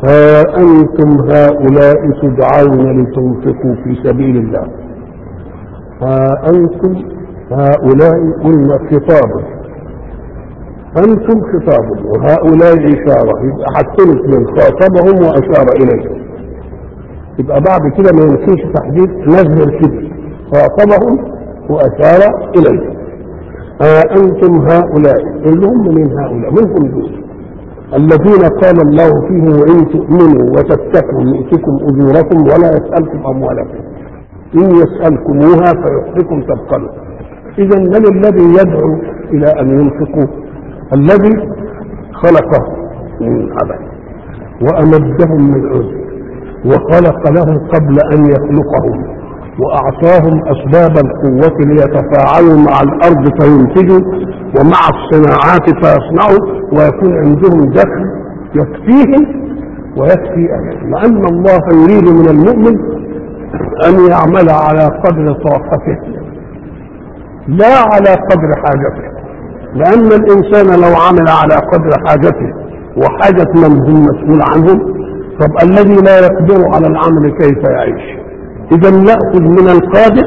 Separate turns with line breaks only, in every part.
ها أنتم هؤلاء تدعون لتنفقوا في سبيل الله ها أنتم هؤلاء قلنا خطابا أنتم خطاب وهؤلاء إشارة يبقى حسنت من خاطبهم وأشار إليهم يبقى بعد كده ما يمكنش تحديد نزل كده خاطبهم وأشار إليهم ها أنتم هؤلاء اللي هم من هؤلاء منهم دول الذين قال الله فيهم وإن تؤمنوا وتتقوا يؤتكم أجوركم ولا يسألكم أموالكم إن يسألكموها فيحركم تبقلوا إذا من الذي يدعو إلى أن ينفقوا الذي خلقه من عدم وأمدهم من عز وخلق لهم قبل أن يخلقهم وأعطاهم أسباب القوة ليتفاعلوا مع الأرض فينتجوا ومع الصناعات فيصنعوا ويكون عندهم دخل يكفيهم ويكفي أهلهم لأن الله يريد من المؤمن أن يعمل على قدر طاقته لا على قدر حاجته لأن الإنسان لو عمل على قدر حاجته وحاجة من هو مسؤول عنهم طب الذي لا يقدر على العمل كيف يعيش إذا نأخذ من القادر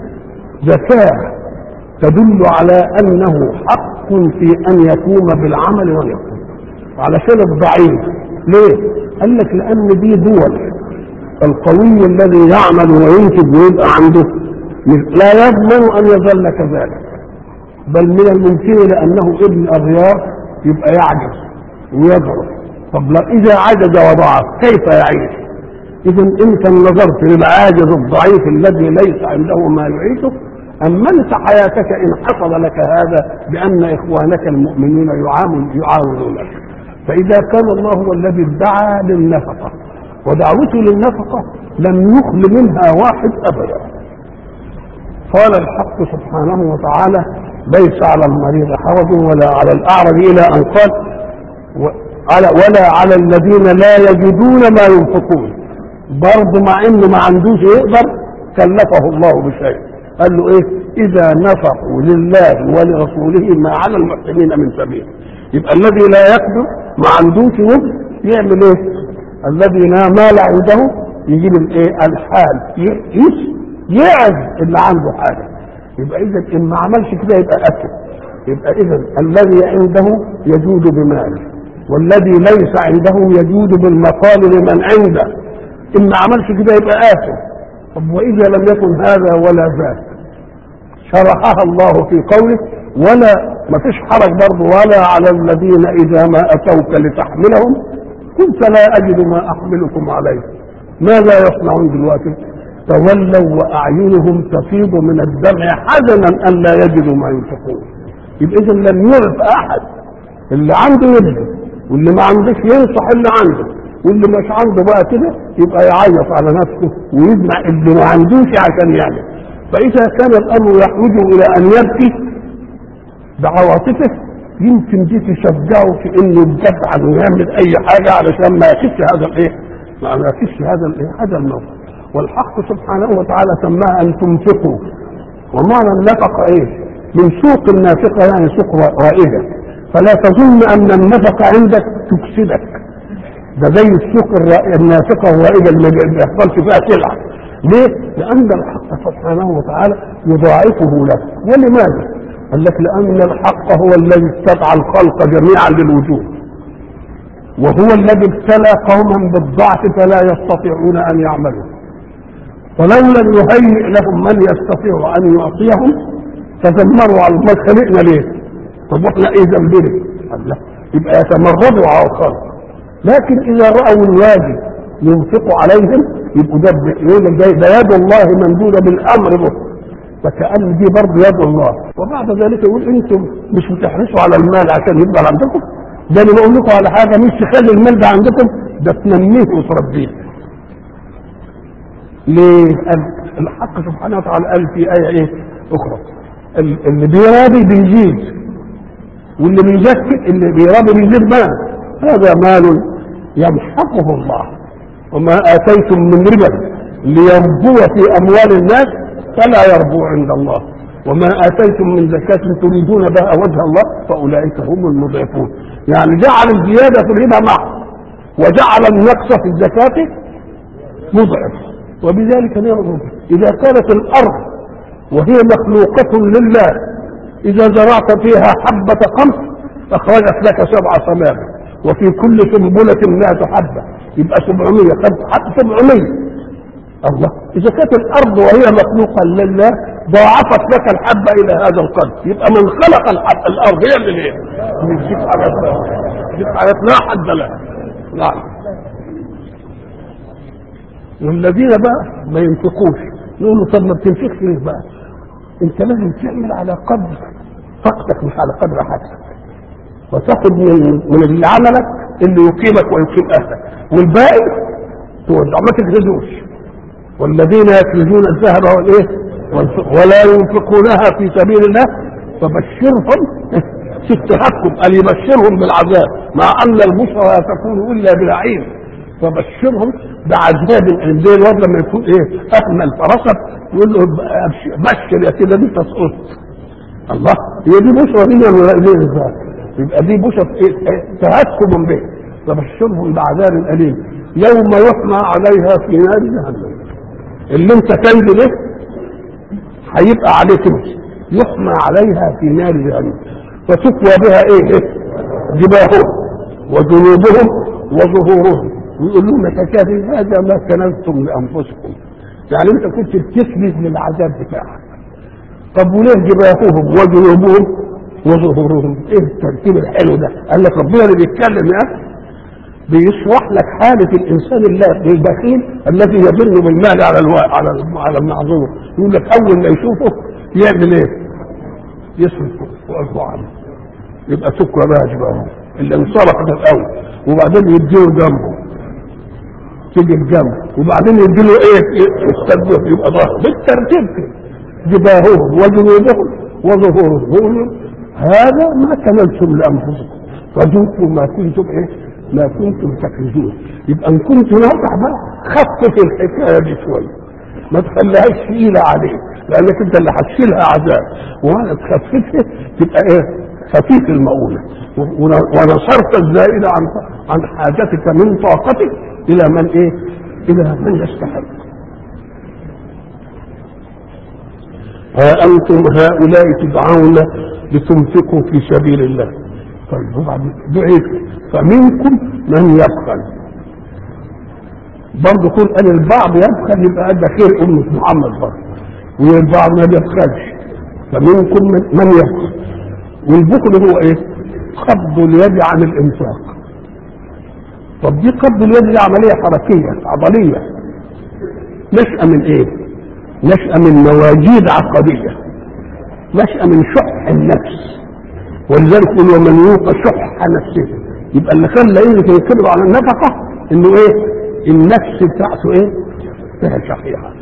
زكاة تدل على أنه حق في أن يقوم بالعمل ويقوم علشان الضعيف ليه؟ قال لك لأن دي دول القوي الذي يعمل وينتج ويبقى عنده لا يضمن أن يظل كذلك بل من الممكن لأنه ابن أغيار يبقى يعجز ويضعف طب لا إذا عجز وضعف كيف يعيش إذا أنت نظرت للعاجز الضعيف الذي ليس عنده ما يعيشه أمنت حياتك إن حصل لك هذا بأن إخوانك المؤمنين يعاونونك فإذا كان الله هو الذي ادعى للنفقة ودعوته للنفقة لم يخل منها واحد أبدا قال الحق سبحانه وتعالى ليس على المريض حرج ولا على الأعرج إلى أن قال ولا على الذين لا يجدون ما ينفقون برضه مع انه ما عندوش يقدر كلفه الله بشيء قال له ايه اذا نفقوا لله ولرسوله ما على المحسنين من سبيل يبقى الذي لا يقدر ما عندوش وجه يعمل ايه الذي لا مال عنده يجيب الايه الحال يعز اللي عنده حاجه يبقى اذا ان ما عملش كده يبقى اكل يبقى اذا الذي عنده يجود بماله والذي ليس عنده يجود بالمقال لمن عنده ان ما عملش كده يبقى آثم طب واذا لم يكن هذا ولا ذاك شرحها الله في قوله ولا ما فيش حرج برضه ولا على الذين اذا ما اتوك لتحملهم قلت لا اجد ما احملكم عليه ماذا يصنعون دلوقتي تولوا واعينهم تفيض من الدمع حزنا ان لا يجدوا ما ينفقون يبقى اذا لم يعرف احد اللي عنده يبدو واللي ما عندوش ينصح اللي عنده واللي مش عنده بقى كده يبقى يعيط على نفسه ويجمع اللي ما عندوش عشان يعمل فاذا كان الامر يحوج الى ان يبكي بعواطفه يمكن دي تشجعه في انه يدفع ويعمل اي حاجه علشان ما يخش هذا الايه؟ ما يخش هذا الايه؟ هذا الموقف والحق سبحانه وتعالى سماها ان تنفقوا ومعنى النفقه ايه؟ من سوق النافقه يعني سوق رائجه فلا تظن ان النفقه عندك تكسبك ده زي السوق النافقه الرائجه اللي ما بيحصلش فيها سلعه ليه؟ لان الحق سبحانه وتعالى يضاعفه لك ولماذا؟ قال لك لان الحق هو الذي استدعى الخلق جميعا للوجود وهو الذي ابتلى قوما بالضعف فلا يستطيعون ان يعملوا ولو لم يهيئ لهم من يستطيع ان يعطيهم تذمروا على ما خلقنا ليه؟ طب واحنا ايه ذنبنا؟ قال لا يبقى يتمردوا على الخلق لكن اذا راوا الواجب ينفق عليهم يبقوا ده يقول لك ده يد الله ممدوده بالامر به فكأن دي برضه يد الله وبعد ذلك يقول انتم مش بتحرصوا على المال عشان يفضل عندكم ده اللي بقول لكم على حاجه مش تخلي المال ده عندكم ده تنميه وتربيه ليه؟ الحق سبحانه وتعالى قال في آية إيه أخرى اللي بيرابي بيزيد واللي بيزكي اللي بيرابي بيزيد مال هذا مال يمحقه الله وما آتيتم من ربا ليربو في أموال الناس فلا يربو عند الله وما آتيتم من زكاة تريدون بها وجه الله فأولئك هم المضعفون يعني جعل الزيادة في الربا معه وجعل النقص في الزكاة مضعف وبذلك نعرف إذا كانت الأرض وهي مخلوقة لله إذا زرعت فيها حبة قمح أخرجت لك سبع سنابل وفي كل سنبلة مئة حبة يبقى 700 خد حب 700 الله إذا كانت الأرض وهي مخلوقة لله ضاعفت لك الحبة إلى هذا القدر يبقى من خلق الحب الأرض هي اللي ليه؟ يجيب حاجات يجيب حاجات لا حد لها نعم والذين بقى ما ينفقوش نقول له طب ما بتنفقش ليه بقى؟ انت لازم تعمل على قدر طاقتك مش على قدر حاجتك وتاخد من من اللي عملك اللي يقيمك ويقيم اهلك والباقي توزع ما تجهزوش والذين يكنزون الذهب والايه ولا ينفقونها في سبيل الله فبشرهم في التهكم قال يبشرهم بالعذاب مع ان البشرى لا تكون الا بلعين فبشرهم بعذاب زي الواد لما يكون ايه اكمل فرصد يقول له بشر يا سيدي دي تسقط الله هي دي بشرى دي ولا زي ازاي يبقى دي بشرى ايه تهكم به فبشرهم بعذاب اليم يوم يحمى عليها في نار جهنم اللي انت كلب ده هيبقى عليك انت يحمى عليها في نار جهنم فتكوى بها ايه, إيه؟ جباههم وجنوبهم وظهورهم ويقولون كتابي هذا ما كنزتم لانفسكم يعني انت كنت بتكنز للعذاب بتاعك طب وليه جباههم وجنوبهم وظهورهم ايه الترتيب الحلو ده قال لك ربنا اللي بيتكلم يا بيشرح لك حالة الإنسان البخيل الذي يظن بالمال على الوا... على على المعذور يقول لك أول ما يشوفه يعمل إيه؟ يصرف ويرضى عنه يبقى سكر بقى بقى اللي انصرف ده الأول وبعدين يديله جنبه تيجي الجنب وبعدين يديله إيه؟ يستجوه يبقى ظهر بالترتيب كده جباههم وجنوبهم وظهورهم هذا ما كملتم لأنفسكم فذوقوا ما كنتم إيه؟ ما كنتم تكنزون يبقى ان كنت ناصح بقى خفف الحكايه دي شويه ما تخليهاش ثقيله عليك لانك انت اللي هتشيلها عذاب وانا تخففها تبقى ايه خفيف المؤونه ونصرت الزائد عن عن حاجتك من طاقتك الى من ايه؟ الى من يستحق ها انتم هؤلاء تدعون لتنفقوا في سبيل الله طيب وبعدين دعيت فمنكم من يبخل برضه كل قال البعض يبخل يبقى ده خير أمة محمد برضه والبعض ما بيبخلش فمنكم من, من يبخل والبخل هو ايه؟ قبض اليد عن الانفاق طب دي قبض اليد دي عملية حركية عضلية نشأة من ايه؟ نشأة من مواجيد عقدية نشأة من شح النفس ولذلك يقول ومن يوق شح نفسه يبقى اللي خلى ايه ينكبر على النفقه انه ايه النفس بتاعته ايه فيها شحيحه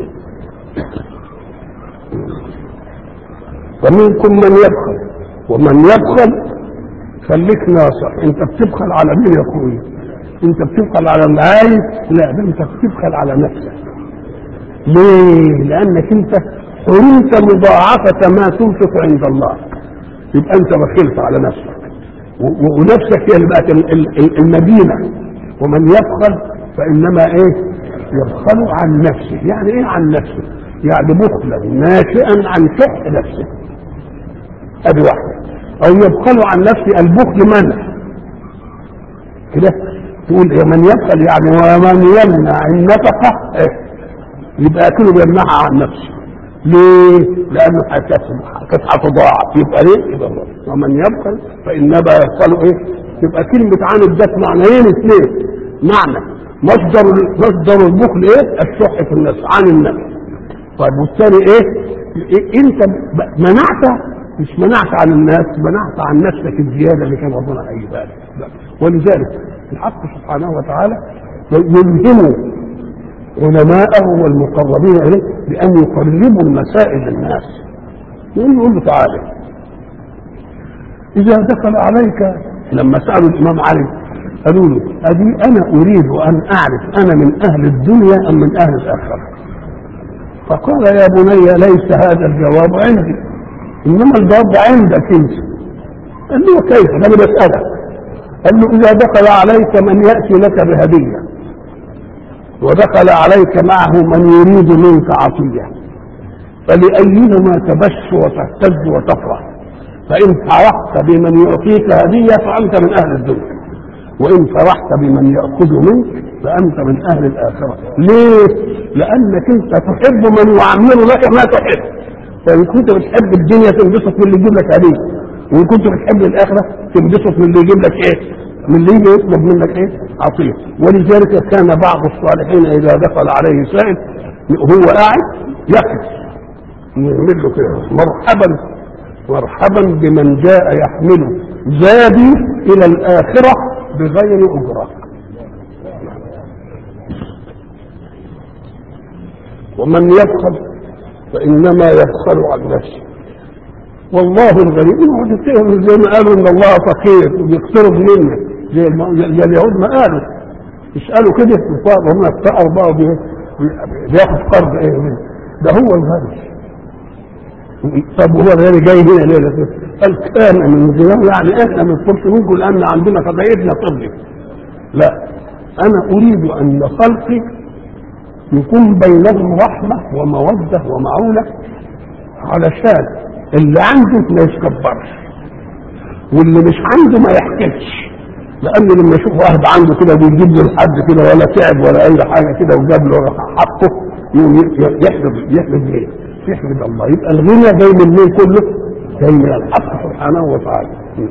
ومنكم من يبخل ومن يبخل خليك ناصح انت بتبخل على مين يا اخويا انت بتبخل على العايز لا ده انت بتبخل على نفسك ليه لانك انت حرمت مضاعفه ما تنفق عند الله يبقى انت بخلت على نفسك ونفسك هي اللي بقت المدينه ومن يبخل فانما ايه يبخل عن نفسه يعني ايه عن نفسه يعني بخلا ناشئا عن شح نفسه ادي واحده او يبخل عن نفسه البخل منع كده تقول إيه من يبخل يعني ومن يمنع النفقه إيه؟ يبقى كله بيمنعها عن نفسه ليه؟ لأنه كانت هتضاعف يبقى ليه؟ يبقى الله. ومن يبخل فإنما يبخل إيه؟ يبقى كلمة عن الذات معنيين اثنين معنى مصدر مصدر البخل إيه؟ الشح في النفس عن النفس طيب والثاني إيه؟ إيه؟ أنت منعت مش منعت عن الناس منعت عن نفسك الزيادة اللي كان ربنا هيجيبها لك ولذلك الحق سبحانه وتعالى يلهم علماءه والمقربين اليه بان يقربوا المسائل للناس يقول يقول له تعالى اذا دخل عليك لما سالوا الامام علي قالوا له ادي انا اريد ان اعرف انا من اهل الدنيا ام من اهل الاخره فقال يا بني ليس هذا الجواب عندي انما الجواب عندك انت قال له كيف انا بسالك قال له إذا دخل عليك من يأتي لك بهدية ودخل عليك معه من يريد منك عطية فلأيهما تبش وتهتز وتفرح فإن فرحت بمن يعطيك هدية فأنت من أهل الدنيا وإن فرحت بمن يأخذ منك فأنت من أهل الآخرة ليه؟ لأنك أنت تحب من يعمل لك ما تحب فإن كنت بتحب الدنيا تنبسط من اللي يجيب لك هدية وإن كنت بتحب الآخرة تنبسط من اللي يجيب لك إيه؟ من اللي يجي يطلب منك إيه؟ عطية ولذلك كان بعض الصالحين إذا دخل عليه سائل وهو قاعد يقف يعمل له كده مرحبا مرحبا بمن جاء يحمل زادي الى الاخره بغير اجره ومن يبخل فانما يبخل عن نفسه والله الغني اوعوا تتهموا زي ما قالوا ان الله فقير وبيقترض منك زي, الم... زي اليهود ما قالوا يسالوا كده الكفار هم افتقروا بقى بياخد قرض ايه منه ده هو الغني طب هو غير جاي هنا ليه قال كان من زمان يعني احنا من فرص منكم لان عندنا قضيتنا طبي لا انا اريد ان خلقي يكون بينهم رحمه وموده ومعونه علشان اللي عنده ما يتكبرش واللي مش عنده ما يحكيش لان لما يشوف واحد عنده كده بيجيب له لحد كده ولا تعب ولا اي حاجه كده وجاب له حقه يقوم يحمد يحمد ليه؟ يحمد الله يبقى الغنى جاي من مين كله؟ جاي من الحق سبحانه وتعالى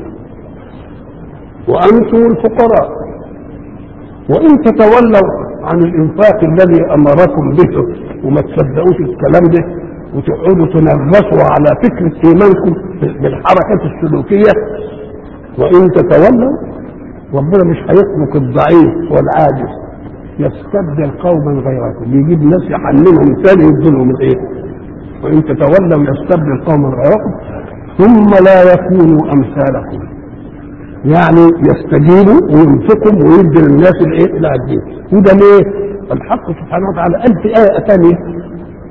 وانتم الفقراء وان تتولوا عن الانفاق الذي امركم به وما تصدقوش الكلام ده وتقعدوا تنغصوا على فكره ايمانكم بالحركات السلوكيه وان تتولوا ربنا مش هيخلق الضعيف والعاجز يستبدل قوما غيركم يجيب ناس يحللهم ثاني يديلهم الايه؟ وان تتولوا يستبدل قوما غيركم ثم لا يكونوا امثالكم يعني يستجيبوا وينفقوا ويدي للناس الايه؟ العاديين وده ليه؟ الحق سبحانه وتعالى قال في آية ثانية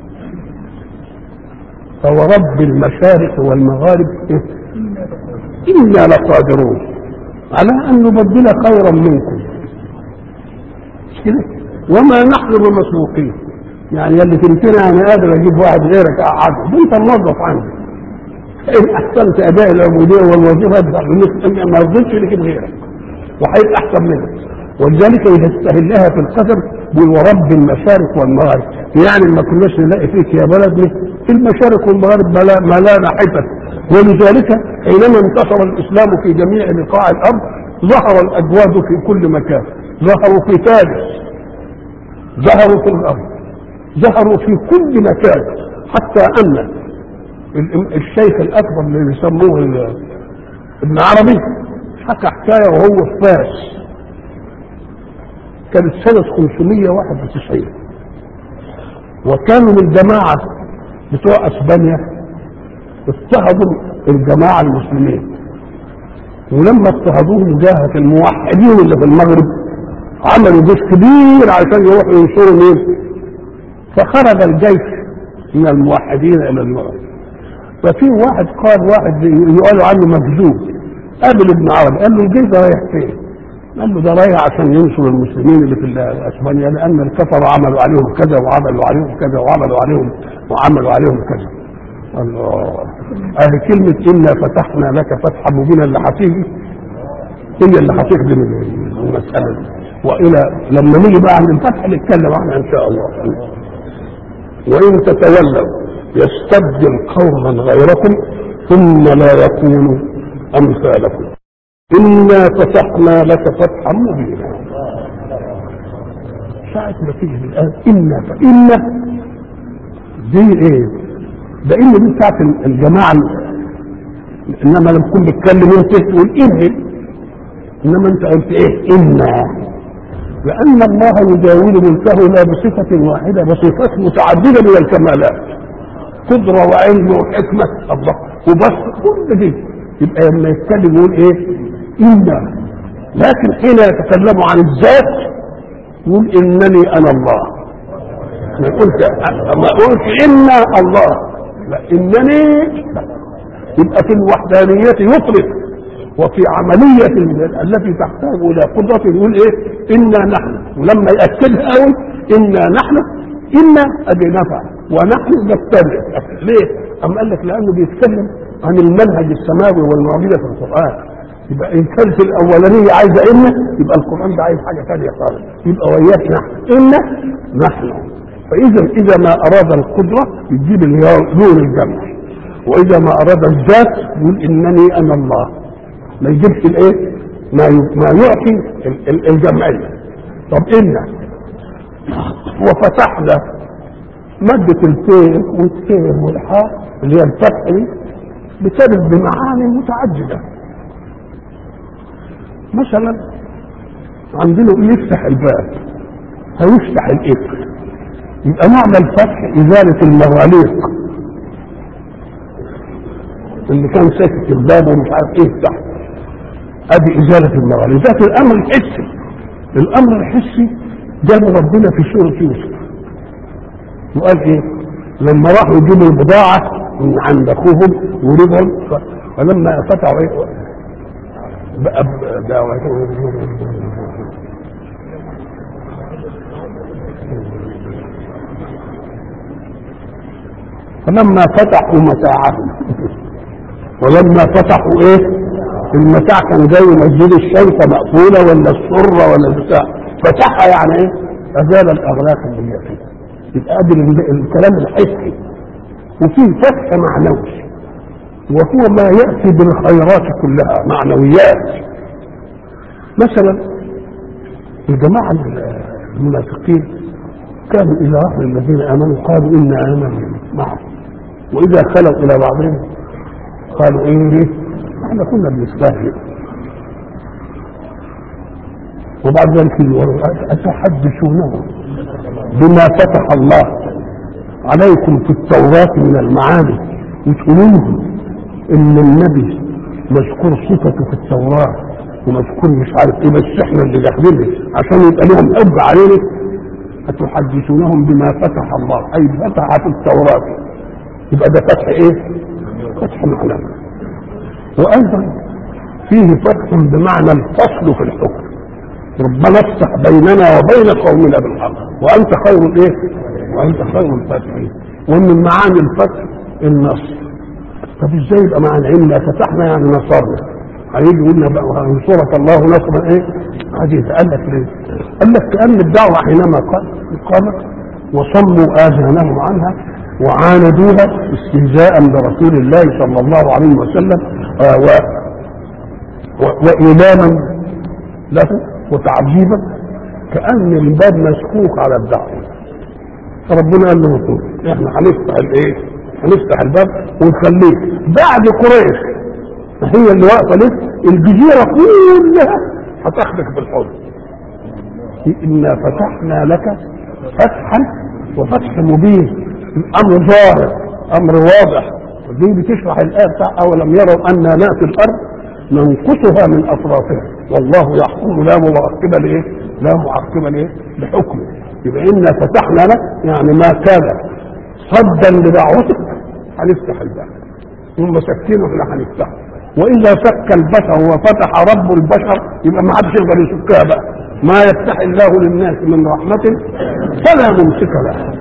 فورب المشارق والمغارب إنا لقادرون على أن نبدل خيرا منكم مش كده؟ وما نحن بمسبوقين يعني اللي تمكنها انا قادر اجيب واحد غيرك اقعده انت موظف عندي فان احسنت اداء العبوديه والوظيفه ما رضيتش نجيب غيرك وهيبقى احسن منك ولذلك يستهلها في القدر بيقول ورب المشارق والمغارب يعني ما كناش نلاقي فيك يا بلدنا في المشارق والمغارب ملانا حفت ولذلك حينما انتشر الاسلام في جميع بقاع الارض ظهر الاجواد في كل مكان ظهروا في فارس ظهروا في الارض ظهروا في كل مكان حتى ان الشيخ الاكبر اللي بيسموه ابن عربي حكى حكايه وهو في فارس كانت سنة 591 وكانوا من جماعة بتوع اسبانيا اضطهدوا الجماعة المسلمين ولما اضطهدوهم جاهت الموحدين اللي في المغرب عملوا جيش كبير عشان يروحوا ينصروا مين؟ فخرج الجيش من الموحدين الى المغرب ففي واحد قال واحد يقالوا عنه مكذوب قابل ابن عربي قال له الجيش ده رايح فين؟ قال له ده رايح عشان ينصر المسلمين اللي في اسبانيا لان الكفر عملوا عليهم كذا وعملوا عليهم كذا وعملوا عليهم وعملوا عليهم كذا الله اهي كلمة إنا فتحنا لك فتحا مبينا اللي هتيجي هي اللي هتخدم المسألة دي وإلى لما نيجي بقى عند الفتح نتكلم عنها إن شاء الله وإن تتولوا يستبدل قوما غيركم ثم لا يكونوا أمثالكم إنا فتحنا لك فتحا مبينا ساعة ما تيجي الآن إنا فإنا دي إيه؟ ده إن دي بتاعت الجماعة إنما لما تكون بتكلم أنت تقول إن إنما أنت قلت إيه؟ إنا لأن الله يجاول ملكه لا بصفة واحدة بصفات متعددة من الكمالات قدرة وعلم وحكمة الله وبس كل دي يبقى لما يتكلم يقول ايه إنا لكن حين يتكلم عن الذات يقول إنني أنا الله ما قلت ما قلت إنا الله لا إنني لا. يبقى في الوحدانية يطلق وفي عملية ال- التي تحتاج إلى قدرة يقول إيه إنا نحن ولما يأكدها قوي إنا نحن إنا أدي نفع ونحن نتبع ليه؟ أم قال لك لأنه بيتكلم عن المنهج السماوي والمعجزة في القرآن يبقى إن كان في الأولانية عايزة إنا يبقى القرآن ده عايز حاجة ثانية خالص يبقى وياك نحن إنا نحن فإذا إذا ما أراد القدرة يجيب نور الجمع وإذا ما أراد الذات يقول إنني أنا الله ما يجيبش الايه ما ي- ما يعطي ال- ال- الجمعيه طب إنا وفتحنا مادة الفيه والسين والحاء اللي هي الفتح دي بترد بمعاني متعددة مثلا عندنا يفتح الباب هيفتح الإثر يبقى معنى الفتح إزالة المغاليق اللي كان ساكت الباب ومش عارف ايه يفتح ادي ازاله المغاليق ده الامر الحسي الامر الحسي جاب ربنا في سوره يوسف وقال ايه لما راحوا يجيبوا البضاعه من عند اخوهم ورجعوا ف- فلما فتحوا ايه بقى بقى- فلما فتحوا متاعهم ولما فتحوا ايه المتاع كان جاي مسجد الشرطه مقفوله ولا السره ولا البتاع فتحها يعني ايه ازال الاغلاق اللي هي فيها يبقى ادي ال- الكلام الحسي وفيه فتح معنوي وهو ما ياتي بالخيرات كلها معنويات مثلا الجماعه المنافقين كانوا اذا راوا الذين امنوا قالوا انا امنا معهم واذا خلوا الى بعضهم قالوا ايه احنا كنا بنستهزئ وبعد ذلك يقولوا اتحدثونه بما فتح الله عليكم في التوراة من المعاني وتقولوا لهم ان النبي مذكور صفته في التوراة ومذكور مش عارف ايه بس احنا اللي داخلين عشان يبقى لهم حب علينا أتحدثونهم بما فتح الله أي فتح في التوراة يبقى ده فتح إيه؟ فتح معنوي وأيضا فيه فتح بمعنى الفصل في الحكم ربنا افتح بيننا وبين قومنا بالحق وأنت خير الإيه؟ وأنت خير الفاتحين ومن معاني الفتح النصر طب ازاي يبقى معنى إنا فتحنا يعني نصرنا هيجي يقول لنا بقى ينصرك الله نصرا ايه؟ عزيزا قال لك ليه؟ قال لك كأن الدعوة حينما قال- قامت وصموا آذانهم عنها وعاندوها استهزاء برسول الله صلى الله عليه وسلم آه و و- وإيلاما له وتعجيبا كأن الباب مسكوك على الدعوة فربنا قال له طول احنا هنفتح الايه؟ هنفتح الباب ونخليك بعد قريش هي اللي واقفه لك الجزيره كلها هتاخدك بالحضن انا فتحنا لك فتحا وفتح مبين الامر ظاهر امر واضح دي بتشرح الايه بتاع اولم يروا انا ناتي الارض ننقصها من اطرافها والله يحكم لا معقب لايه؟ لا معقب لايه؟ لحكمه يبقى انا فتحنا لك يعني ما كان صدا لدعوتك هنفتح الباب هم ساكتين واحنا هنفتحه واذا سك البشر وفتح رب البشر يبقى ما حدش يقدر يسكها بقى ما يفتح الله للناس من رحمة فلا ممسك لها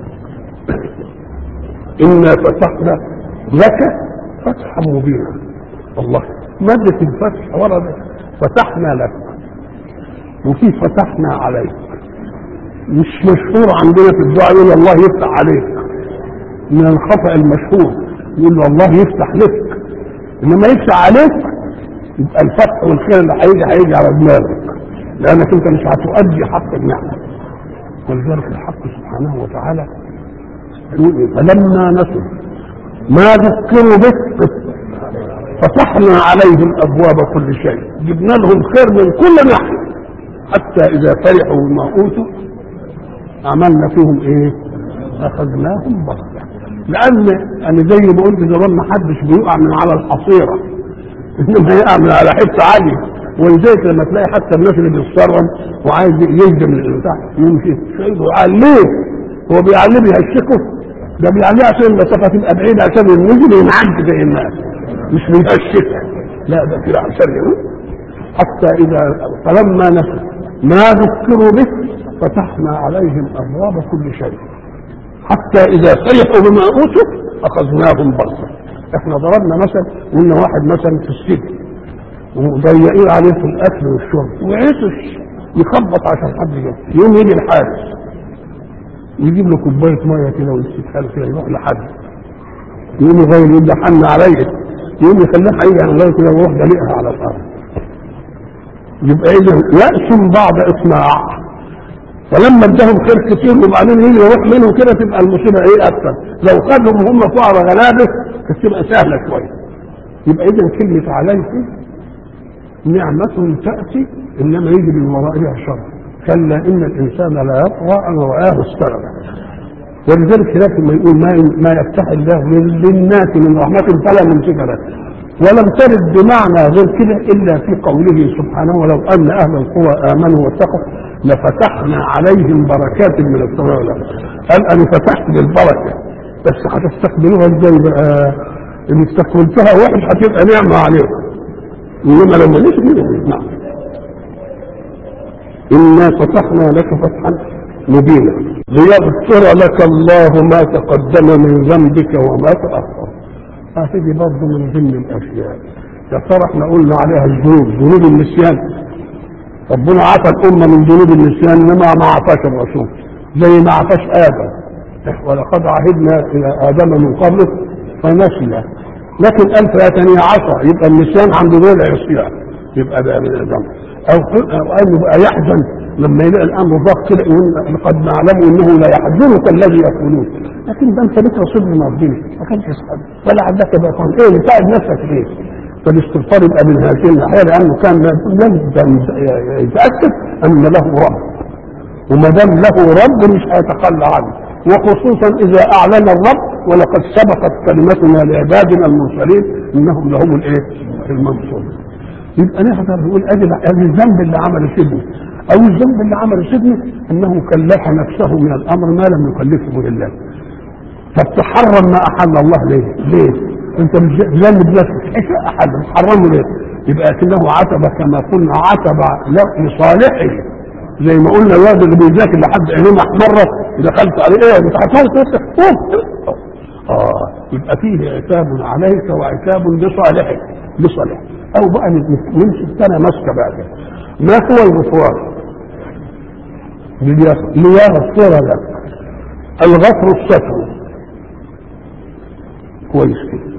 إنا فتحنا لك فتحا مبينا الله مادة الفتح ورد فتحنا لك وفي فتحنا عليك مش مشهور عندنا في الدعاء يقول الله يفتح عليك من الخطأ المشهور يقول له الله يفتح لك انما يفتح عليك يبقى الفتح والخير اللي هيجي هيجي على دماغك لانك انت مش هتؤدي حق النعمه ولذلك الحق سبحانه وتعالى يقول إيه؟ فلما نسوا ما ذكروا به فتحنا عليهم ابواب كل شيء جبنا لهم خير من كل ناحيه حتى اذا فرحوا بما اوتوا عملنا فيهم ايه اخذناهم بغته لان انا زي ما قلت زمان ما حدش بيقع من على الحصيره انما يقع من على حته عاليه ولذلك لما تلاقي حتى الناس اللي بيتصرم وعايز يهدم البتاع يمشي شايفه عليه هو بيعلم يهشكه ده بيعليه عشان المسافه تبقى بعيده عشان النزل ينعد زي الناس مش بيهشكها لا ده كده عشان حتى اذا فلما نسوا ما ذكروا به فتحنا عليهم ابواب كل شيء حتى اذا فرحوا بما اوتوا اخذناهم بغته احنا ضربنا مثل قلنا واحد مثلا في السجن وضيقين عليه في الاكل والشرب وعطش يخبط عشان حد يجي يوم يجي الحارس يجيب له كوبايه ميه كده ويستسهل كده يروح لحد يوم يغير يقول ده حن عليا يوم يخليه هيجي على الله كده ويروح دليقها على الارض يبقى اذا يأس بعض اطماع فلما ادهم خير كتير وبعدين يجي يروح منهم كده تبقى المصيبه ايه اكثر لو خدهم هم فقراء غلابه كانت تبقى سهله شويه يبقى اذا كلمه عليكم نعمة تأتي إنما يجي من ورائها شر كلا إن الإنسان لا يطغى أن رآه استغنى ولذلك هناك ما يقول ما ما يفتح الله للناس من رحمة فلا ممسك له ولم ترد بمعنى غير كده إلا في قوله سبحانه ولو أن أهل القرى آمنوا واتقوا لفتحنا عليهم بركات من السماء والأرض قال أنا فتحت بالبركة بس هتستقبلوها ازاي بقى؟ إن استقبلتها وحش هتبقى نعمة عليكم انما لما نسمع نعم انا فتحنا لك فتحا مبينا ليغفر لك الله ما تقدم من ذنبك وما تاخر هذه برضه من ضمن الاشياء يا ترى احنا قلنا عليها الذنوب ذنوب النسيان ربنا عفى الامه من ذنوب النسيان انما ما عفاش الرسول زي ما عفاش ادم ولقد عهدنا الى ادم من قبله فنسي لكن ألف ثانية عشر يبقى النسيان عنده دول عصيان يبقى ده من الذنب أو أو أنه بقى يحزن لما يلاقي الأمر ضاق كده يقول قد نعلم أنه لا يحزنك الذي يقولون لكن ده أنت لك رصيد من ربنا ما كانش يسأل ولا عندك بقى قول إيه بتاعد نفسك ليه؟ فالاستغفار يبقى من هذه الناحية لأنه كان لازم يتأكد أن له رب وما دام له رب مش هيتخلى عنه وخصوصا إذا أعلن الرب ولقد سبقت كلمتنا لعبادنا المرسلين انهم لهم الايه؟ المنصورون. يبقى نقدر نقول ادي ادي الذنب اللي عمله سيدنا او الذنب اللي عمله سيدنا انه كلف نفسه من الامر ما لم يكلفه لله. فبتحرم ما احل الله ليه؟ ليه؟ انت مش ذنب نفسك ايش احل حرمه ليه؟ يبقى كانه عتب كما قلنا عتب لصالحه زي ما قلنا الواد اللي بيذاكر لحد عينيه محمره دخلت عليه ايه انت هتموت اه يبقى فيه عتاب عليك وعتاب لصالحك لصالحك او بقى نمسك سنه ماسكه بقى كده ما هو الغفران ليغفر لك الغفر الستر كويس كده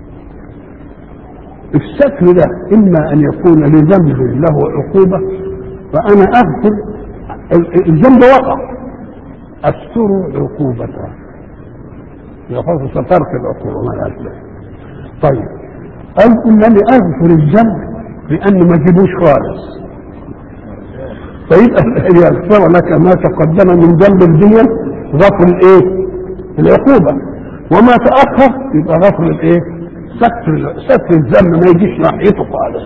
الستر ده اما ان يكون لذنب له عقوبه فانا اغفر الذنب وقع استر عقوبته يخاف سترك العقوبة ما الأسباب طيب أو إنني أغفر الذنب لأنه ما جيبوش خالص فيبقى يغفر لك ما تقدم من ذنب الدنيا غفر الايه؟ العقوبة وما تأخر يبقى غفر الايه؟ ستر ستر الذنب ما يجيش ناحيته خالص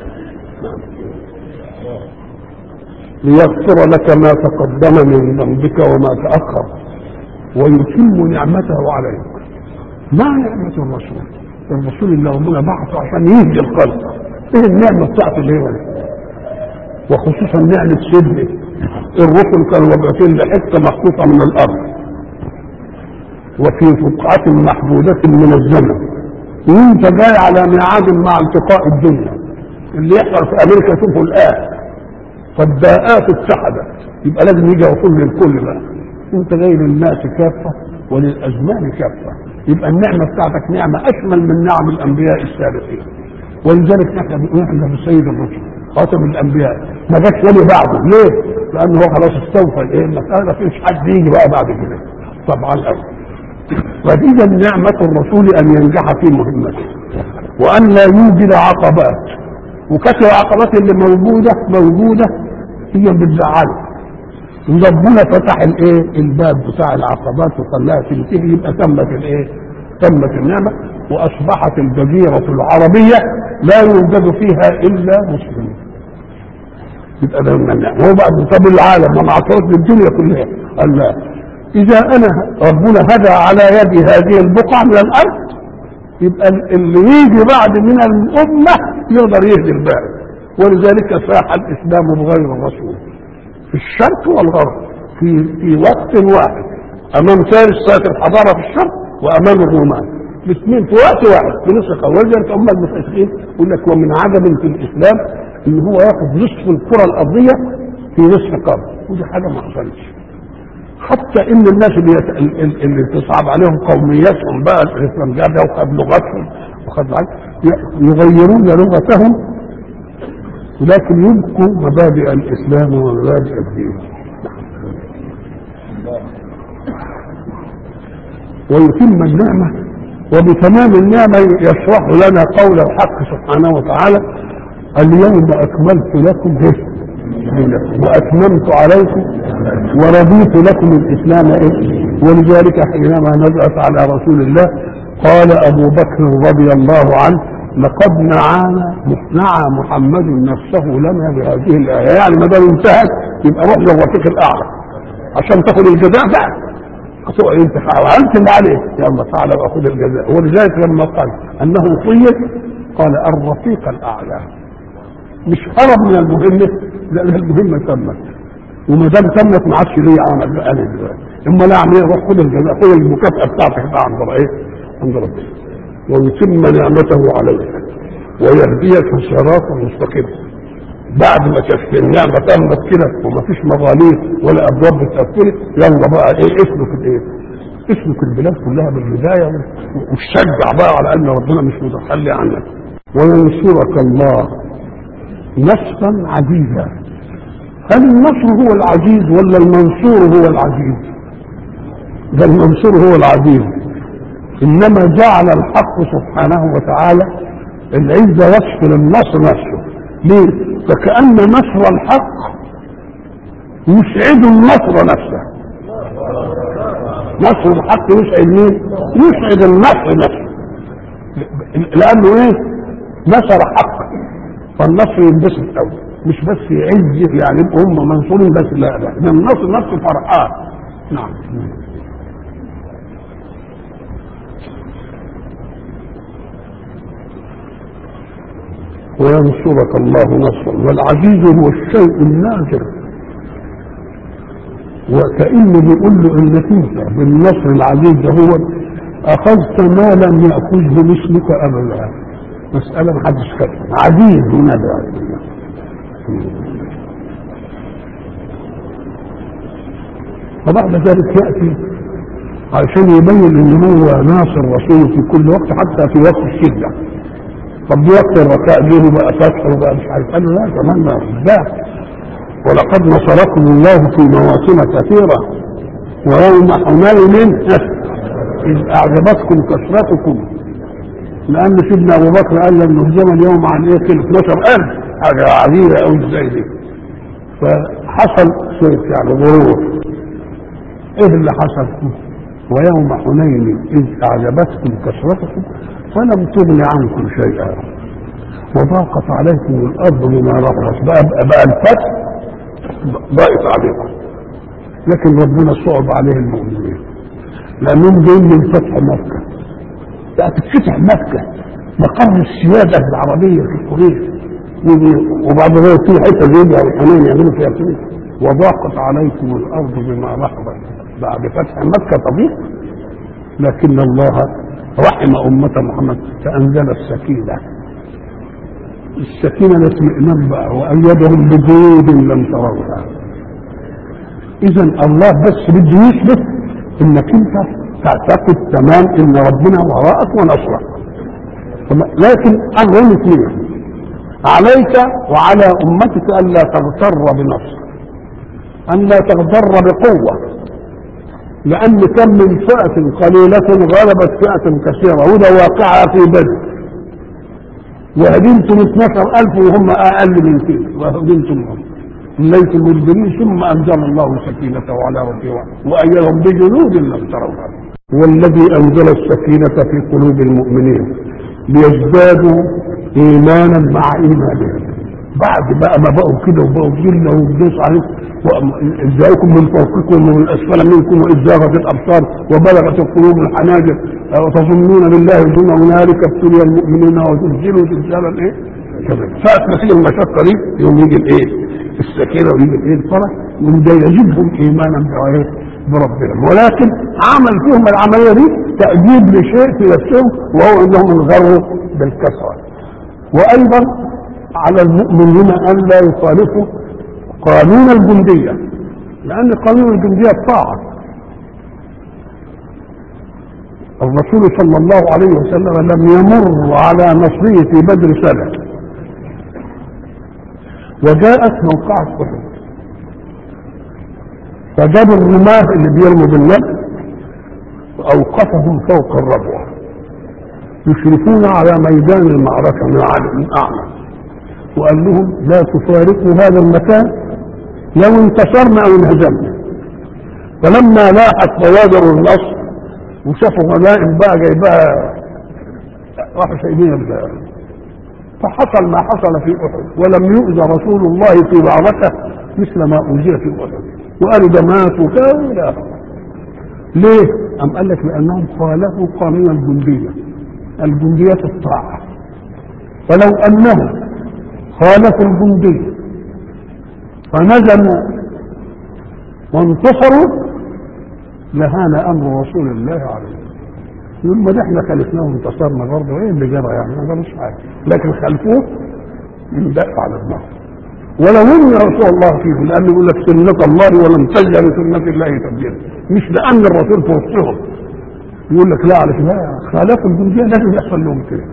ليغفر لك ما تقدم من ذنبك وما تأخر ويتم نعمته عليك ما نعمة الرسول الرسول اللي ربنا بعثه عشان يهدي الخلق ايه النعمة بتاعته اللي هو وخصوصا نعمة سيدنا الرسل كانوا مبعوثين لحتة مخطوطة من الأرض وفي فقعة محدودة من الزمن وانت جاي على ميعاد مع التقاء الدنيا اللي يحصل في امريكا شوفوا الان فالداءات اتحدت يبقى لازم يجي رسول للكل بقى انت جاي للناس كافه وللازمان كافه يبقى النعمه بتاعتك نعمه اشمل من نعم الانبياء السابقين ولذلك احنا بنقول احنا بالسيد الرسل خاتم الانبياء ما جاش ولي بعده ليه؟ لانه هو خلاص استوفى الايه المساله ما فيش حد يجي بقى بعد كده طبعا الاول فاذا نعمه الرسول ان ينجح في مهمته وان لا يوجد عقبات وكثر العقبات اللي موجوده موجوده هي بتزعله ربنا فتح الايه الباب بتاع العقبات وخلاها تنتهي يبقى تمت الايه تمت النعمه واصبحت الجزيره العربيه لا يوجد فيها الا مسلمون يبقى ده من النعمه هو بعد طب العالم ما معطوش للدنيا كلها قال لا اذا انا ربنا هدى على يدي هذه البقعه من الارض يبقى اللي يجي بعد من الامه يقدر يهدي الباقي ولذلك ساح الاسلام بغير الرسول في الشرق والغرب في في وقت واحد امام فارس ساعه الحضاره في الشرق وامام الرومان الاثنين في وقت واحد في نصف القرن ولذلك هم المفسرين يقول لك ومن عجب في الاسلام ان هو ياخذ نصف الكره الارضيه في نصف قرن ودي حاجه ما حصلتش حتى ان الناس اللي يت... اللي تصعب عليهم قوميتهم بقى الاسلام جابها وخد لغتهم وخد يغيرون لغتهم لكن يبقوا مبادئ الاسلام ومبادئ الدين ويتم النعمه وبتمام النعمه يشرح لنا قول الحق سبحانه وتعالى اليوم اكملت لكم دينكم واتممت عليكم ورضيت لكم الاسلام ايه ولذلك حينما نزلت على رسول الله قال ابو بكر رضي الله عنه لقد نعانا نعى محمد نفسه لنا بهذه الايه يعني ما دام انتهت يبقى روح للرفيق الاعلى عشان تاخد الجزاء بقى انت فعلت اللي عليك يلا تعالى واخذ الجزاء ولذلك لما قال انه طيب قال الرفيق الاعلى مش هرب من المهمه لان المهمه تمت وما دام تمت ما عادش ليه عمل بقى انا دلوقتي اما لا اعمل ايه روح خد الجزاء خد المكافاه بتاعتك بقى عند ايه عند ربنا ويتم نعمته عليك ويهديك صراطا مستقيما بعد ما كانت النعمه تمت كده وما فيش مظاليم ولا ابواب بتقفل يلا بقى ايه اسلك الايه؟ اسلك البلاد كلها بالهدايه وشجع بقى على ان ربنا مش متخلي عنك وينصرك الله نصرا عزيزا هل النصر هو العزيز ولا المنصور هو العزيز ده المنصور هو العزيز انما جعل الحق سبحانه وتعالى العزة وصف للنصر نفسه ليه فكأن نصر الحق يسعد النصر نفسه نصر الحق يسعد مين يسعد النصر نفسه لانه ايه نصر حق فالنصر ينبسط قوي مش بس يعز يعني يبقوا هم منصورين بس لا لا ده النصر نفسه فرحان نعم وينصرك الله نصرا والعزيز هو الشيء النادر وكأنه بيقول له انك انت بالنصر العزيز ده هو اخذت ما لم ياخذه مثلك ابدا مسألة محدش خدها عزيز هنا ده وبعد ذلك يأتي عشان يبين ان هو ناصر رسوله في كل وقت حتى في وقت الشدة طب دي وقت الرخاء جه بقى فتح وبقى مش عارف قال له لا كمان لا ولقد نصركم الله في مواسم كثيرة ويوم حنين إذ أعجبتكم كثرتكم لان سيدنا ابو بكر قال له الهجوم اليوم عن ايه كده 12000 حاجه عجيبه قوي ازاي دي فحصل شيء يعني غرور ايه اللي حصل ويوم حنين اذ اعجبتكم كثرتكم فلم تغن عنكم شيئا وضاقت عليكم الارض بما رحبت بقى, بقى, بقى الفتح ضاقت عليكم لكن ربنا صعب عليه المؤمنين لانهم جايين من فتح مكه بقى تتفتح مكة مقر السيادة العربية في قريش وبعد ذلك في حتة زي الحنين يعملوا فيها كده وضاقت عليكم الأرض بما رحبت بعد فتح مكة طبيعي لكن الله رحم أمة محمد فأنزل السكينة السكينة الاطمئنان بقى وأيدهم بجنود لم تروها إذا الله بس بده يثبت إنك أنت تعتقد تمام ان ربنا وراءك ونصرك لكن امرين اثنين عليك وعلى امتك الا تغتر بنصر ان لا تغتر بقوه لان كم من فئه قليله غلبت فئه كثيره وده واقعها في بدر وهدمتم 12000 وهم اقل من كده وهدمتم ليس المجرمين ثم انزل الله سكينته على رسوله وايدهم بجنود لم تروها هو الذي انزل السكينه في قلوب المؤمنين ليزدادوا ايمانا مع ايمانهم بعد بقى ما بقوا كده وبقوا جنة وبدوس عليكم جاءكم من فوقكم ومن اسفل منكم واذ زاغت الابصار وبلغت القلوب الحناجر وتظنون بالله الظن هنالك ابتلي المؤمنين وزلزلوا زلزالا ايه؟ كمان ساعة ما تيجي المشقة دي يوم يجي الايه؟ السكينة ويجي الايه؟ الفرح يوم ده يجدهم ايمانا بايه؟ بربهم ولكن عمل فيهم العملية دي تأديب لشيء في نفسهم وهو انهم انغروا بالكسرة وايضا على المؤمنين ان لا يخالفوا قانون الجندية لان قانون الجندية الطاعة الرسول صلى الله عليه وسلم لم يمر على مصرية في بدر سنة وجاءت موقعة أحد فجاب الرماة اللي بيرموا بالنبل وأوقفهم فوق الربوة يشرفون على ميدان المعركة من عدد من أعمى وقال لهم لا تفارقوا هذا المكان لو انتصرنا أو انهزمنا فلما لاحت بوادر النصر وشافوا غنائم بقى جايبها راحوا سايبين فحصل ما حصل في احد ولم يؤذى رسول الله في بعضته مثل ما اوذي في احد وقالوا ده مات وكذا ليه؟ أم قال لك لأنهم خالفوا قانون الجندية الجندية الطاعة فلو أنهم خالفوا الجندية فنزلوا وانتصروا لهان امر رسول الله عليه وسلم يقول ما ده احنا خالفناه وانتصرنا برضه ايه اللي جرى يعني ما جرىش حاجه لكن خلفوه يندق على النار ولو ان رسول الله فيهم لانه يقول لك سنه الله ولم تجد لسنه الله تبديلا مش لان الرسول في وسطهم يقول لك لا على كده خالفوا الجنديه لازم يحصل لهم كده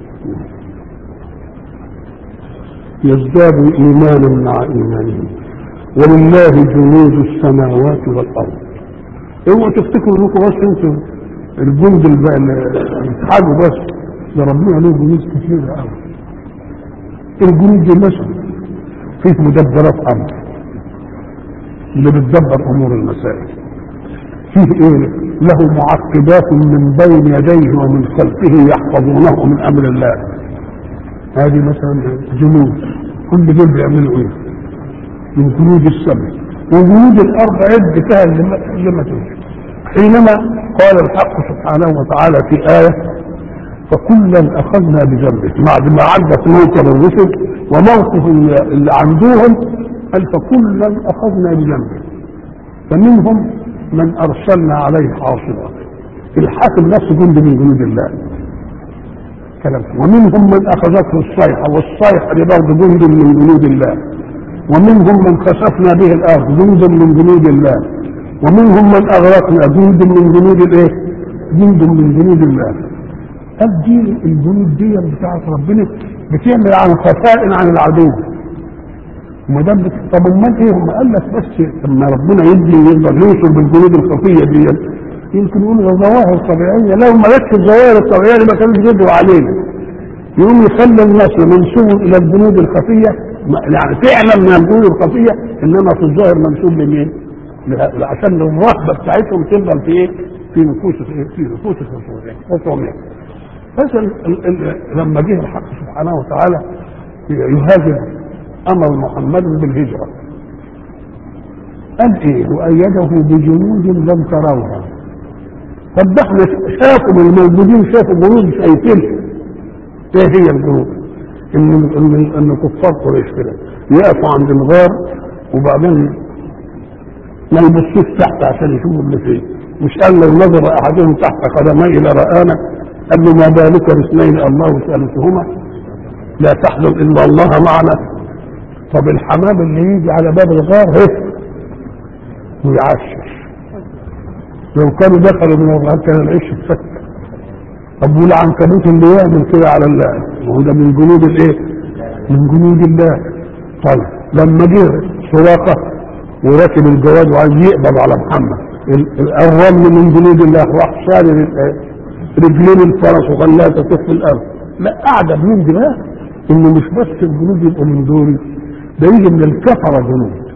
يزداد ايمانا مع ايمانهم ولله جنود السماوات والارض اوعوا تفتكروا انكم بس انتوا الجند اللي بتحاربوا بس ده ربنا له جنود كتير قوي الجنود دي مثلا فيه مدبرات امر اللي بتدبر امور المسائل فيه ايه له معقبات من بين يديه ومن خلفه يحفظونه من امر الله هذه مثلا جنود كل دول بيعملوا ايه من جنود السماء وجنود الارض عد فيها اللي ما تمشي حينما قال الحق سبحانه وتعالى في آية فكلا أخذنا بذنبه بعد ما عدت موكب الرسل وموقف اللي عندهم قال فكلا أخذنا بذنبه فمنهم من أرسلنا عليه حاصبا الحاكم نفسه جند من جنود الله كلام ومنهم من أخذته الصيحة والصيحة دي برضه جند من جنود الله ومنهم من خسفنا به الأرض جند من جنود الله ومنهم من اغرقنا جند من جنود الايه؟ جند من جنود الله. قال دي الجنود دي بتاعت ربنا بتعمل عن خفاء عن العدو. وما دام بت... طب امال ايه؟ هم قال لك بس لما ربنا يدي يقدر يوصل بالجنود الخفيه دي يمكن يقول ده ظواهر طبيعيه لو ما جاتش الظواهر الطبيعيه ما كانوش يدوا علينا. يقوم يخلي النصر منسوب الى الجنود الخفيه يعني فعلا من الجنود الخفيه انما في الظاهر منسوب لمين؟ عشان الرهبه بتاعتهم تفضل في ايه؟ في نفوس في نفوس الخصومين. بس لما جه الحق سبحانه وتعالى يهاجر امر محمد بالهجره. قال ايه؟ وايده بجنود لم تروها. طب ده احنا شافوا الموجودين شافوا جنود شايفينها. ايه هي الجنود؟ ان ان ان كفار قريش كده يقفوا عند الغار وبعدين ما يبصوش تحت عشان يشوفوا اللي فيه مش قال لو نظر احدهم تحت قدميه لرانا قال له ما بالك باثنين الله ثالثهما لا تحزن الا الله معنا طب الحمام اللي يجي على باب الغار هف ويعشش لو كانوا دخلوا من الغار كان العيش اتفك طب والعنكبوت اللي يعمل كده على الله وهو ده من جنود الايه؟ من جنود الله طيب لما جه سراقه وركب الجواد وعايز يقبض على محمد الرمل من جنود الله راح شال رجلين الفرس وخلاها تطف في الارض لا اعجب من دي بقى انه مش بس الجنود يبقوا من دول ده يجي من الكفره جنود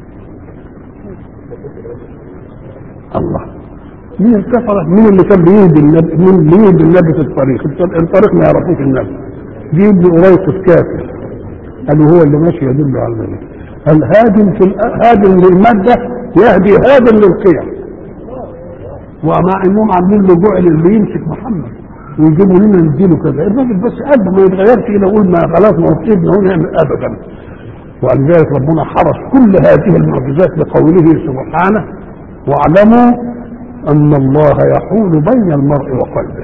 الله مين الكفره مين اللي كان بيهدي النبي مين اللي بيهدي النبي في الطريق الطريق ما يعرفوش النبي جيب لي قريش كافر قالوا هو اللي ماشي يدل على ذلك الهادم في هادم للمادة يهدي هادم للقيم ومع انهم عاملين له جعل اللي يمسك محمد ويجيبوا لنا نديله كذا الراجل بس قلبه ما يتغيرش كده يقول ما خلاص ما هو سيدنا هو نعمل ابدا ولذلك ربنا حرس كل هذه المعجزات بقوله سبحانه واعلموا ان الله يحول بين المرء وقلبه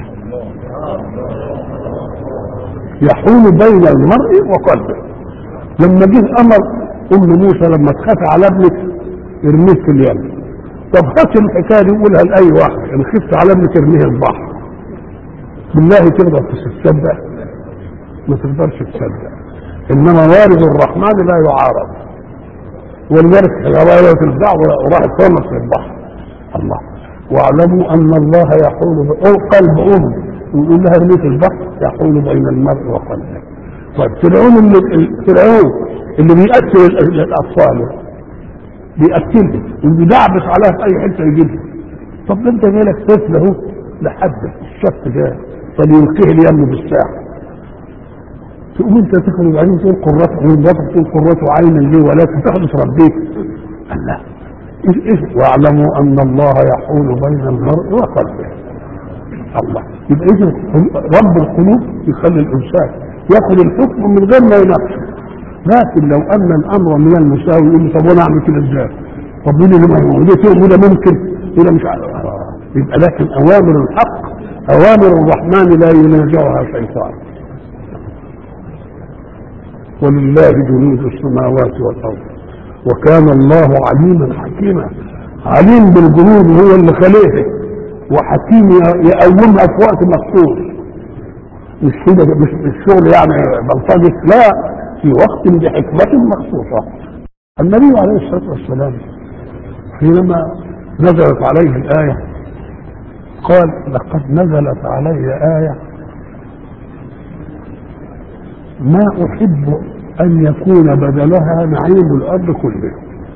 يحول بين المرء وقلبه لما جه امر ام موسى لما تخاف على ابنك ارميه في اليم طب هات الحكايه دي قولها لاي واحد ان خفت على ابنك ارميه البحر بالله تقدر تصدق ما تقدرش تصدق انما وارد الرحمن لا يعارض ولذلك غلاوة البعض وراح طمس في البحر الله واعلموا ان الله يحول قلب ام ويقول لها ارميه في البحر يحول بين المرء وقلبه طيب فرعون اللي فرعون اللي بيقتل الاطفال بيقتلهم وبيدعبس عليها في اي حته يجيبها طب ده انت جايلك طفل اهو لحد الشط جاي فليلقيه اليم بالساعه تقوم انت تخرج بعدين تقول قرة عين مراتك تقول قرة عين لي ولكن تاخد تربيك الله ايش ايش واعلموا ان الله يحول بين المرء وقلبه الله يبقى اذا رب القلوب يخلي الانسان ياخذ الحكم من غير ما يناقشه لكن لو ان الامر من المساوي يقول طب وانا اعمل كده ازاي؟ طب مين اللي ما هو ده وده ممكن وده مش عارف يبقى لكن اوامر الحق اوامر الرحمن لا ينازعها شيطان ولله جنود السماوات والارض وكان الله عليما حكيما عليم بالجنود هو اللي خلقها وحكيم يقومها في وقت مخصوص مش كده مش الشغل يعني بلطجي لا في وقت بحكمة مخصوصة النبي عليه الصلاة والسلام حينما نزلت عليه الآية قال لقد نزلت علي آية ما أحب أن يكون بدلها نعيم الأرض كله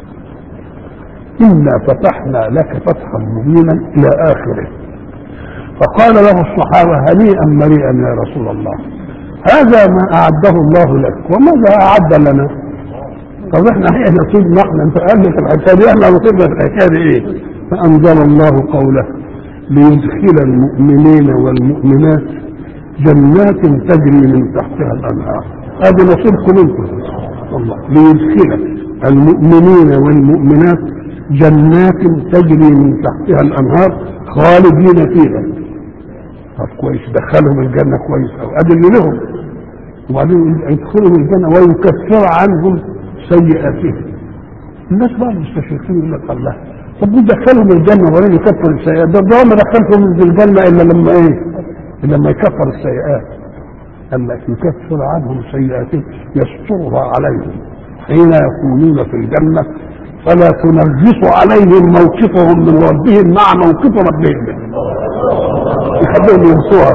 إنا فتحنا لك فتحا مبينا إلى آخره فقال له الصحابة هنيئا مريئا يا رسول الله هذا ما أعده الله لك وماذا أعد لنا طب احنا ايه نصيبنا احنا انت قال في الحكايه دي احنا نصيبنا في الحكايه دي ايه فانزل الله قوله ليدخل المؤمنين والمؤمنات جنات تجري من تحتها الانهار هذا نصيبكم انتم الله ليدخل المؤمنين والمؤمنات جنات تجري من تحتها الانهار خالدين فيها طب كويس دخلهم الجنه كويس او ادي اللي لهم وبعدين يدخلهم الجنه ويكفر عنهم سيئاتهم الناس بقى المستشرقين يقول لك الله طب دخلهم الجنه ولا يكفر السيئات ده ده ما دخلهم الجنه الا لما ايه؟ الا لما يكفر السيئات قال لك يكفر عنهم سيئاتهم يسترها عليهم حين يكونون في الجنه فلا تنغص عليهم موقفهم من ربهم مع موقف ربهم منهم يخليهم ينسوها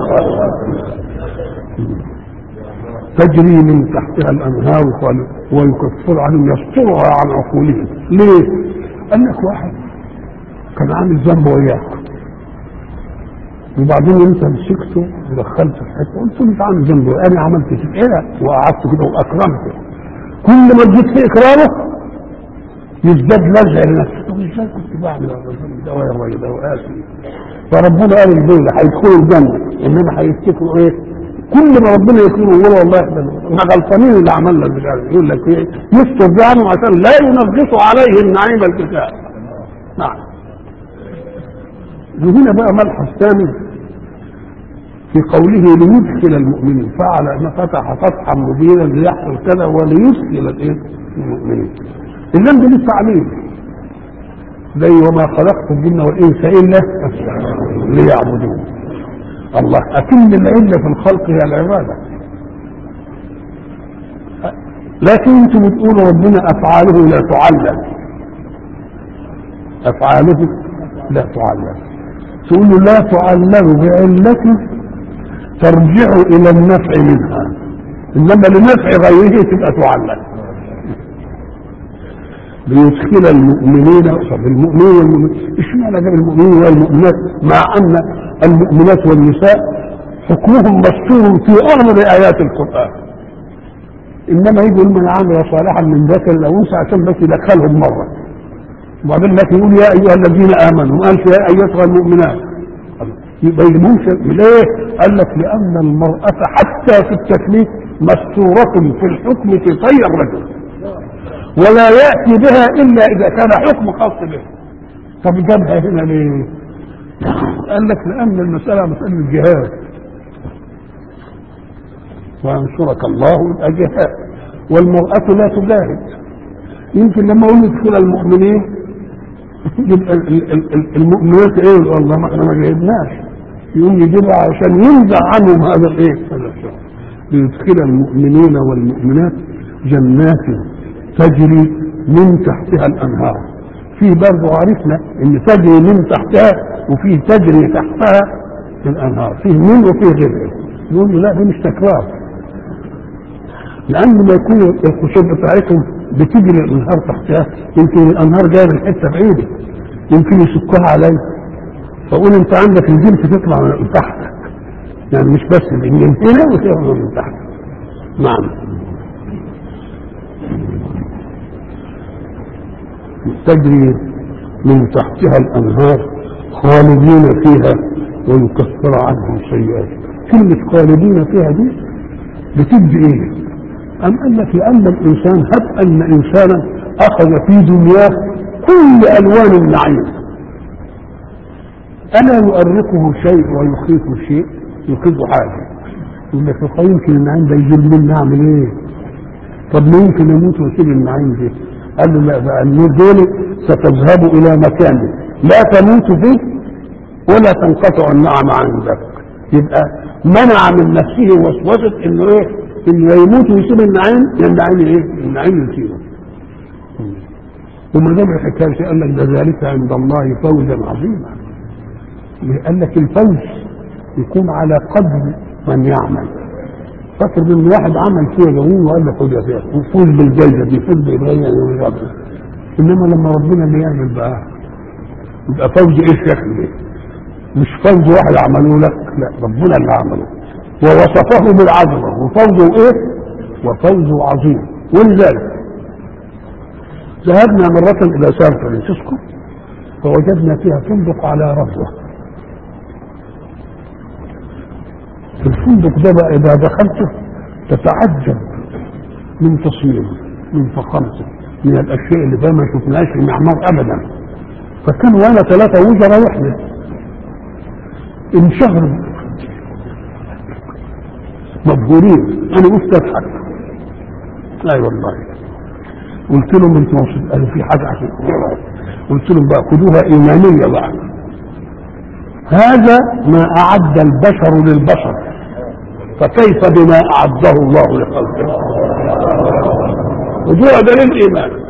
تجري من تحتها الانهار ويكفر عنهم يسترها عن عقولهم ليه؟ قال لك واحد كان عامل ذنب وياك وبعدين انت مسكته ودخلته في حته قلت له انت عامل ذنب انا عملت فيك ايه وقعدت كده واكرمته كل ما تزيد في اكرامه يزداد لزع لنفسه طب ازاي كنت بعمل ده ويا الراجل ده وقاسي فربنا قال الدولة هيدخلوا الجنة انما هيفتكروا ايه كل ما ربنا يكرمه يقول والله احنا غلطانين اللي عملنا مش عارف يقول لك ايه يستر ده عنهم عشان لا ينغصوا عليهم نعيم الكتاب نعم وهنا بقى ملحظ ثاني في قوله ليدخل المؤمنين فعل ان فتح فتحا مبينا ليحصل كذا وليدخل الايه المؤمنين اللام دي لسه عليه زي وما خلقت الجن والانس الا ليعبدون الله اكن العله في الخلق هي العباده لكن انتم بتقولوا ربنا افعاله لا تعلم افعاله لا تعلم تقول لا تعلم بعلة ترجع الى النفع منها انما لنفع غيره تبقى تعلم ليدخل المؤمنين طب المؤمنين والمؤمنين اشمعنى جاب المؤمنين والمؤمنات مع ان المؤمنات والنساء حكمهم مستور في اغلب ايات القران انما يجي من عمل صالحا من ذكر او انثى عشان بس يدخلهم مره وبعدين لكن يقول يا ايها الذين امنوا ما قالش يا ايتها المؤمنات يبقى ممكن ليه؟ قال لك لأن المرأة حتى في التكليف مستورة في الحكم في طي الرجل ولا يأتي بها إلا إذا كان حكم خاص به طب جابها هنا ليه؟ قال لك لأن المسألة مسألة جهاد وينصرك الله يبقى جهاد والمرأة لا تجاهد يمكن لما يقول يدخل المؤمنين يبقى ال- ال- ال- المؤمنات ايه والله ما احنا ما جاهدناش يقوم يجيبها عشان ينزع عنهم هذا الايه هذا الشر ليدخل المؤمنين والمؤمنات جنات تجري من تحتها الانهار في برضه عرفنا ان تجري من تحتها وفي تجري تحتها الانهار فيه من وفيه غيره يقول له لا ده مش تكرار لان ما يكون الخشوب بتاعتهم بتجري الانهار تحتها يمكن الانهار جايه من حته بعيده يمكن يسكها عليك فقول انت عندك الجنس تطلع من تحتك يعني مش بس من هنا وتطلع من تحت نعم تجري من تحتها الانهار خالدين فيها ويكفر عنهم سيئات كلمة خالدين فيها دي بتدي ايه؟ أم قال لك لأن الإنسان هب أن إنسانا أخذ في دنياه كل ألوان النعيم ألا يؤرقه شيء ويخيفه شيء يخيفه حاجة يقول لك طب يمكن النعيم ده يجيب لنا نعمل ايه؟ طب ما يمكن اموت واسيب النعيم ده قال له لا بقى النور دول ستذهب الى مكان لا تموت فيه ولا تنقطع النعم عندك يبقى منع من نفسه وسوسه انه ايه؟ انه يموت ويسيب النعيم يا النعيم ايه؟ النعيم يسيبه وما دام الحكايه قال لك ده ذلك عند الله فوزا عظيما قال لك الفوز يكون على قدر من يعمل فاكر ان واحد عمل فيها جميل وقال لك خد يا فيها وفوز بالجائزه دي فوز بالجائزه دي انما لما ربنا اللي يعمل بقى يبقى فوز ايه الشكل ده؟ مش فوز واحد عمله لك لا ربنا اللي عمله ووصفه بالعظمه وفوزه ايه؟ وفوزه عظيم ولذلك ذهبنا مرة إلى سان فرانسيسكو فوجدنا فيها فندق على ربوة الفندق ده بقى إذا دخلته تتعجب من تصميمه من فخامته من الأشياء اللي فيها ما شفناهاش في المعمار أبدا فكانوا وانا ثلاثة وزراء وحدة انشهروا مبهورين أنا قلت أضحك لا والله قلت لهم انتوا مبسوط قالوا في حاجة عشان قلت لهم بقى خدوها إيمانية بقى هذا ما أعد البشر للبشر فكيف بما أعده الله لخلقه وجوه دليل الإيمان